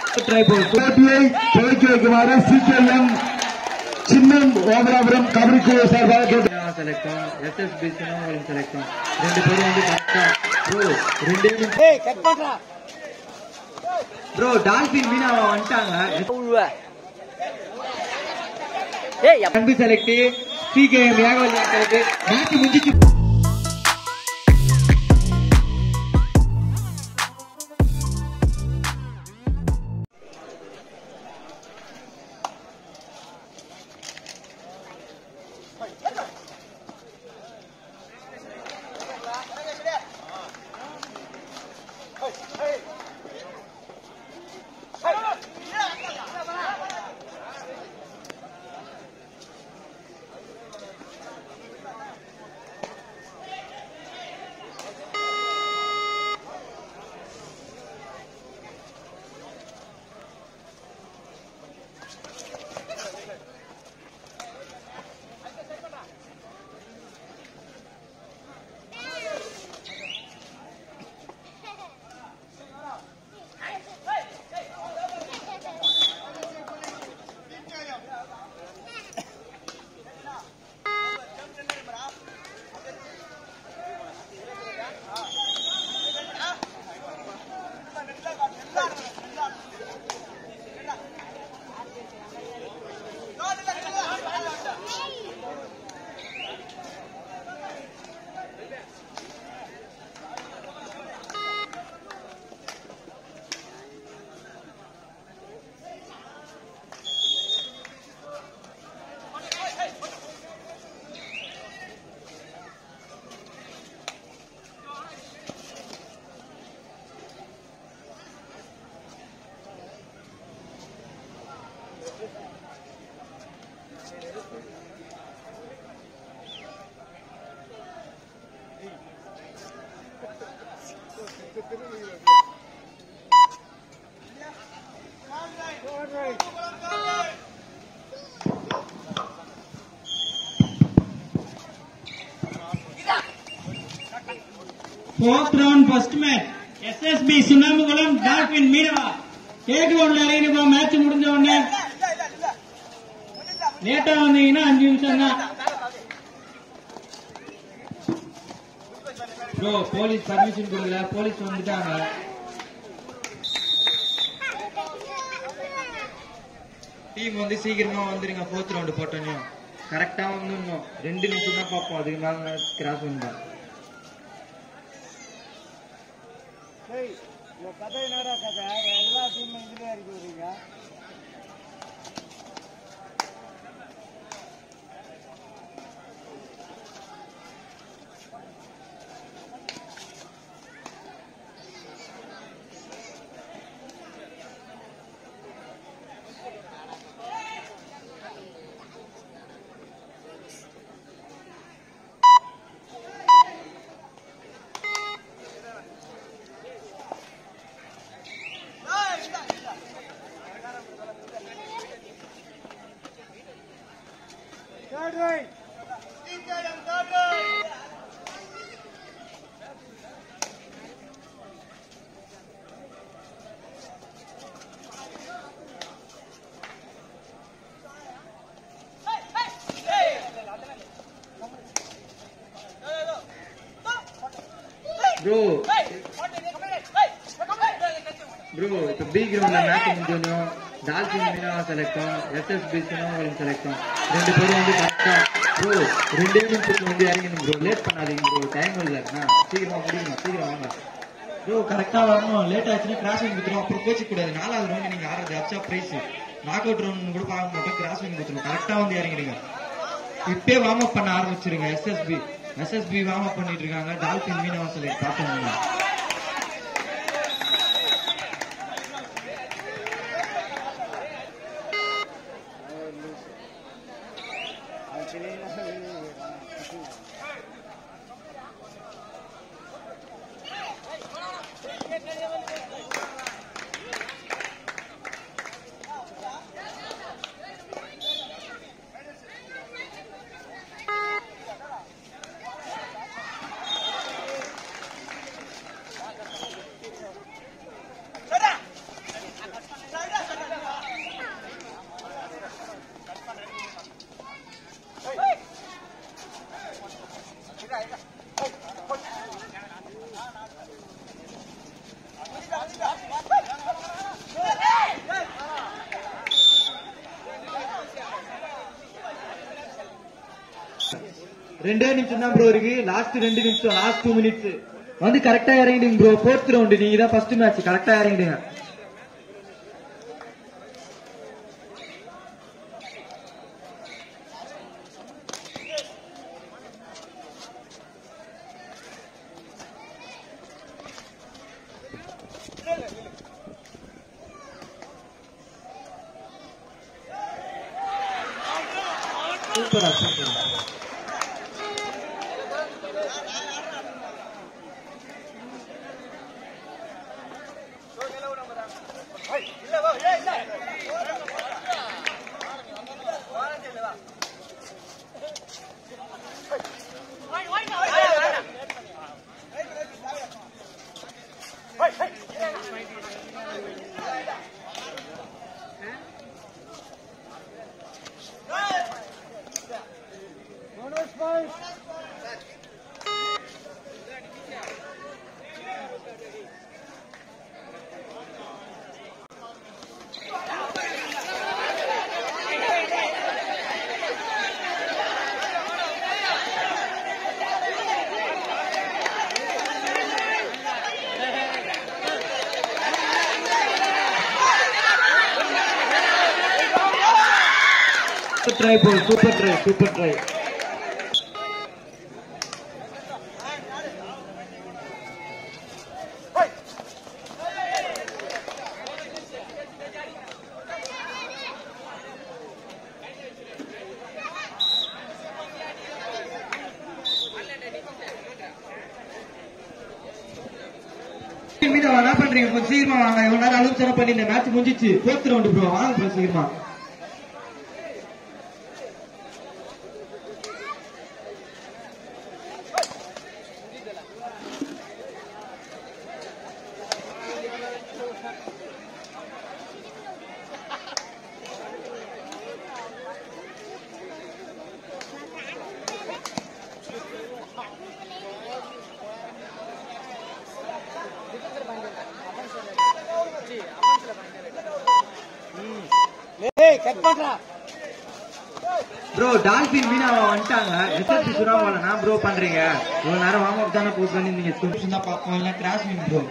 போட்டியை துவக்கி வைக்குமாறு சிபிஎம் சின்னம் ஓமராபுரம் கபடி குழு சார்பாக கேட்டு செலக்டும் எஸ்எஸ்பி சின்னவங்களும் செலக்டும் ரெண்டு பேரும் வந்து கரெக்டா ப்ரோ ரெண்டே ப்ரோ டால்பின் மீனா வந்துட்டாங்க ஏய் Anbu select CKM Ekavalya select match முடிஞ்சிச்சு fourth round first match SSP Sunnambukulam dolphin மீனவா கேட்டு ஒன்ல இறங்கிப்பா மேட்ச் முடிஞ்ச உடனே லேட்டா வந்தீங்கன்னா அஞ்சு நிமிஷம் தான் ப்ரோ போலீஸ் பர்மிஷன் கொடுக்கல போலீஸ் வந்துட்டாங்க டீம் வந்து சீக்கிரமா வந்துருங்க ஃபோர்த் ரவுண்டு போட்டோன்னே கரெக்டா வந்துடணும் ரெண்டு நிமிஷம் தான் பார்ப்போம் அதுக்கு மேல கிராஸ் பண்ணா கதை என்னடா கதை எல்லா டீமும் இதுலயே இறக்கி விடுறீங்க ப்ரோ ப்ரோ இப்போ பி கிரவுண்ட்ல மேட்ச் முடிஞ்சோம் டால்பின் மீனா செலக்டும் எஸ்எஸ்பி சின்னவங்களும் செலக்டும் ரெண்டு பேரும் வந்து கரெக்டா ப்ரோ ரெண்டே நிமிஷத்துக்கு வந்து இறங்கணும் ப்ரோ லேட் பண்ணாதீங்க ப்ரோ டைம் இல்லை ஆ, சீக்கிரமா முடியுங்க சீக்கிரம் வாங்க ப்ரோ கரெக்டா வரணும் லேட் ஆச்சுன்னா கிராஸ் வாங்கி கொடுத்துரும் அப்புறம் கோச்சு கூடாது நாலாவது ரவுண்ட் நீங்க ஆடுறது அச்சா பிரைஸ் நாக் அவுட் ரவுண்ட் கூட பார்க்க மாட்டோம் கிராஸ் வாங்கி கொடுத்துரும் கரெக்டா வந்து இறங்கிடுங்க இப்பே வார்ம் அப் பண்ண ஆரம்பிச்சிருங்க எஸ்எஸ்பி எஸ்எஸ்பி வார்ம் அப் பண்ணிட்டு இருக்காங்க டால்பின் மீனவா செலக்ட் பார்த்துங்க ரெண்டே நிமிஷம் தான் ப்ரோ இருக்கு லாஸ்ட் ரெண்டு நிமிஷம் லாஸ்ட் டூ மினிட்ஸ் வந்து கரெக்டா இறங்கிடுங்க ப்ரோ ஃபோர்த் ரவுண்டு நீங்க தான் ஃபர்ஸ்ட் மேட்ச் கரெக்டா இறங்கிடுங்க சூப்பரா சூப்பரா super try bro super try super try மீதா என்ன பண்றீங்க கொஞ்சம் சீக்கிரமா வாங்க இவ்வளவு நேரம் அலுவலகம் பண்ணி இந்த மேட்ச் முடிஞ்சிச்சு ஃபோர்த் ரவுண்டு ப்ரோ வாங்க ப்ரோ சீக்கிரமா ப்ரோ டால்பின் மீனாவா வந்துட்டாங்க எஸ்எஸ்பி சுறாவால நான் ப்ரோ பண்றீங்க இவ்வளவு நேரம் வார்ம் அப் தானே போஸ்ட் பண்ணி நீங்க ஸ்டூடெண்ட்ஸ் தான் பார்ப்போம் இல்ல கிராஷ் மீன் ப்ரோ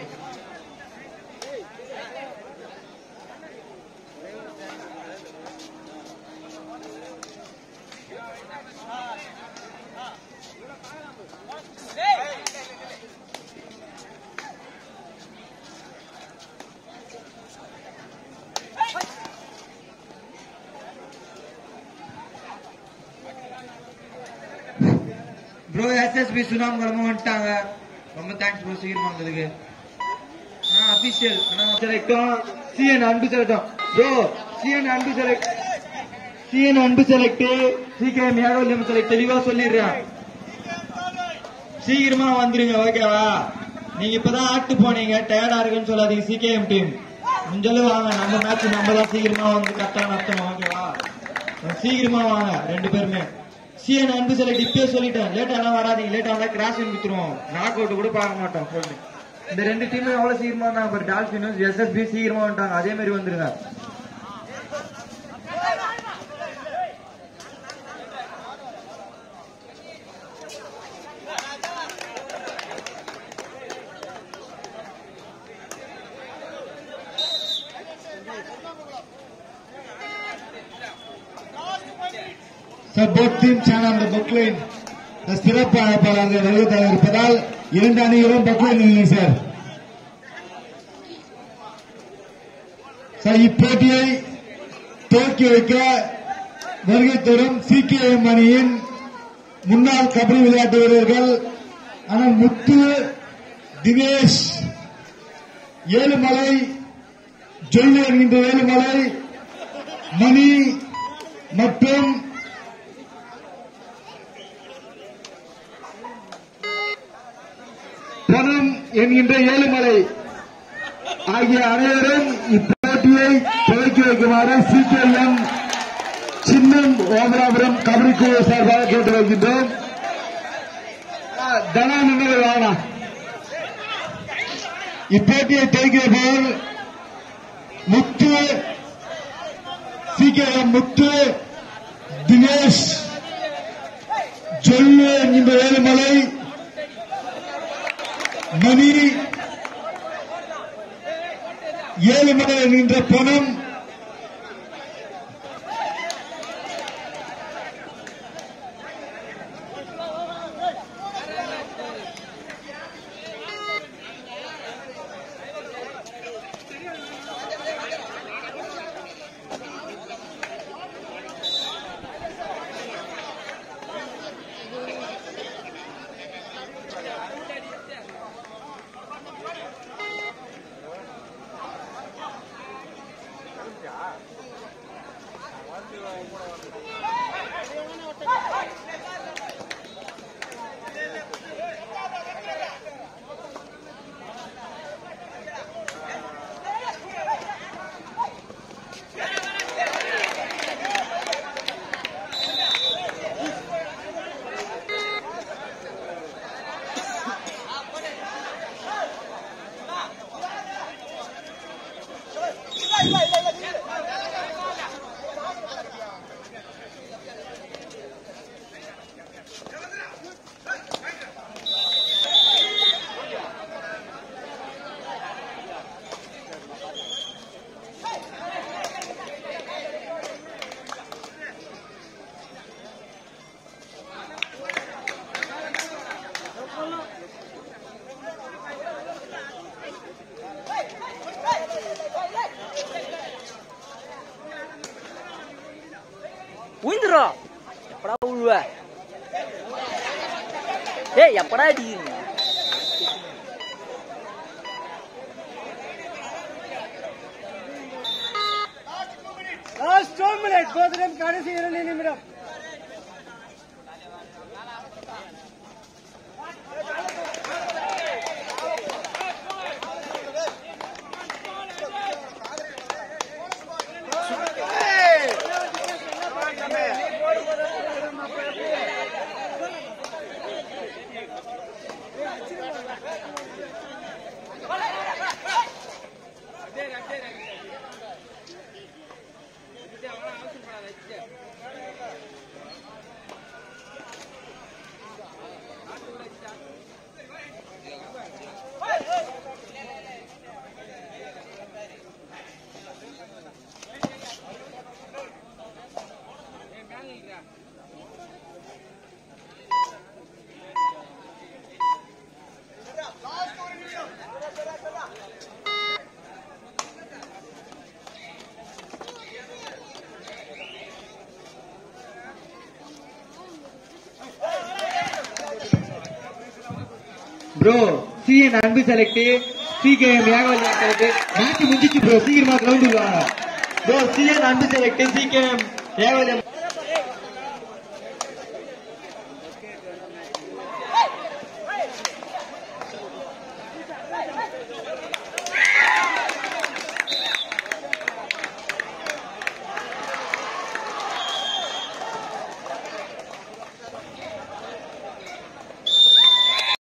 ப்ரோ எஸ்எஸ்பி சுனாம் கிளம்ப வந்துட்டாங்க ரொம்ப தேங்க்ஸ் ப்ரோ சீக்கிரமா வந்ததுக்கு ஆ அபிஷியல் ஆனா செலக்டும் சிஎன் அன்பு செலக்டும் bro CN Anbu select CN Anbu select CKM Yadav select தெளிவா சொல்லிடுறேன் சீக்கிரமா வந்துருங்க ஓகேவா நீங்க இப்பதான் ஆட்டு போனீங்க டயர்டா இருக்குன்னு சொல்லாதீங்க சிகேஎம் டீம் முடிஞ்சளவு வாங்க நம்ம மேட்ச் நம்ம தான் சீக்கிரமா வந்து கரெக்டா நடத்தணும் ஓகேவா சீக்கிரமா வாங்க ரெண்டு பேருமே சிஎன் அன்பு செலக்ட் இப்பயே சொல்லிட்டேன் லேட்டா எல்லாம் வராதீங்க லேட்டா வந்தா கிராஸ் வித்துருவோம் நாக் அவுட் கூட பார்க்க மாட்டோம் சொல்லு இந்த ரெண்டு டீமும் எவ்வளவு சீக்கிரமா வந்தாங்க பாரு டால்பினும் எஸ்எஸ்பி சீக்கிரமா வந்துட்டாங்க அதே மாதிரி வந்துருங்க Sir, both teams are on the book line. The சிறப்பு அழைப்பாளர்கள் வருகை இருப்பதால் இரண்டு அணிகளும் book line இல்லை சார் சார் இப்போட்டியை துவக்கி வைக்க வருகை தரும் சிகேஎம் அணியின் முன்னாள் கபடி விளையாட்டு வீரர்கள் ஆனால் முத்து தினேஷ் ஏழுமலை ஜொல்லு என்கின்ற ஏழுமலை மணி மற்றும் பணம் என்கின்ற ஏழுமலை ஆகிய அனைவரும் இப்போட்டியை துவக்கி வைக்குமாறு சிபிஎம் சின்னம் ஓமராபுரம் கபடி குழு சார்பாக கேட்டு வைக்கின்றோம் தனா நின்று வாங்க இப்போட்டியை துவக்கிய போல் முத்து சிகேஎம் முத்து தினேஷ் ஜொல்லு என்கின்ற ஏழுமலை மணி ஏழுமலை என்கின்ற பணம் உயிந்துரா எப்படா உழுவ ஏய் எப்படா அடிக்கிறீங்க லாஸ்ட் 2 மினிட் கோதரம் கடைசி இரண்டு நிமிடம் bro CN Anbu select CKM Ekavalya select match முடிஞ்சிச்சு ப்ரோ சீக்கிரமா கிரவுண்டுக்கு வாங்க bro CN Anbu select CKM ஏகவல்யம்